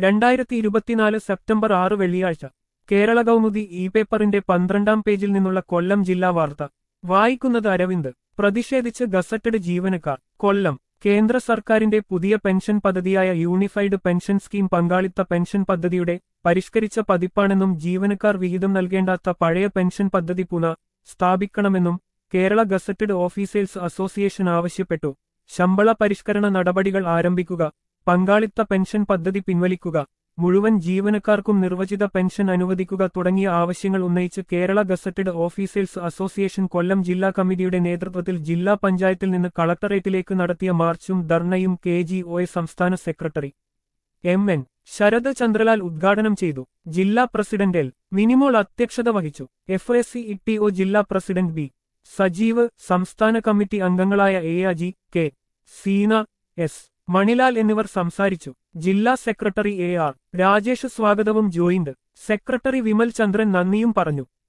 രണ്ടായിരത്തി ഇരുപത്തിനാല് സെപ്റ്റംബർ ആറ് വെള്ളിയാഴ്ച കേരള കൗമുദി ഇ പേപ്പറിന്റെ പന്ത്രണ്ടാം പേജിൽ നിന്നുള്ള കൊല്ലം ജില്ലാ വാർത്ത വായിക്കുന്നത് അരവിന്ദ് പ്രതിഷേധിച്ച് ഗസറ്റഡ് ജീവനക്കാർ കൊല്ലം കേന്ദ്ര സർക്കാരിന്റെ പുതിയ പെൻഷൻ പദ്ധതിയായ യൂണിഫൈഡ് പെൻഷൻ സ്കീം പങ്കാളിത്ത പെൻഷൻ പദ്ധതിയുടെ പരിഷ്കരിച്ച പതിപ്പാണെന്നും ജീവനക്കാർ വിഹിതം നൽകേണ്ടാത്ത പഴയ പെൻഷൻ പദ്ധതി പുനഃ സ്ഥാപിക്കണമെന്നും കേരള ഗസറ്റഡ് ഓഫീസേഴ്സ് അസോസിയേഷൻ ആവശ്യപ്പെട്ടു ശമ്പള പരിഷ്കരണ നടപടികൾ ആരംഭിക്കുക പങ്കാളിത്ത പെൻഷൻ പദ്ധതി പിൻവലിക്കുക മുഴുവൻ ജീവനക്കാർക്കും നിർവചിത പെൻഷൻ അനുവദിക്കുക തുടങ്ങിയ ആവശ്യങ്ങൾ ഉന്നയിച്ച് Kerala gazetted officers association Kollam ജില്ലാ കമ്മിറ്റിയുടെ നേതൃത്വത്തിൽ ജില്ലാ പഞ്ചായത്തിൽ നിന്ന് കളക്ടറേറ്റിലേക്ക് നടത്തിയ മാർച്ചും ധർണയും കെ ജി ഒ എ സംസ്ഥാന secretary M N Sarath Chandralal ഉദ്ഘാടനം ചെയ്തു ജില്ലാ പ്രസിഡന്റ് എൽ മിനിമോൾ അധ്യക്ഷത വഹിച്ചു F S C E O ജില്ലാ പ്രസിഡന്റ് ബി സജീവ് സംസ്ഥാന കമ്മിറ്റി അംഗങ്ങളായ A Aji K Seena S Manilal എന്നിവർ സംസാരിച്ചു ജില്ലാ സെക്രട്ടറി എ ആർ രാജേഷ് സ്വാഗതവും ജോയിന്റ് സെക്രട്ടറി വിമൽ ചന്ദ്രൻ നന്ദിയും പറഞ്ഞു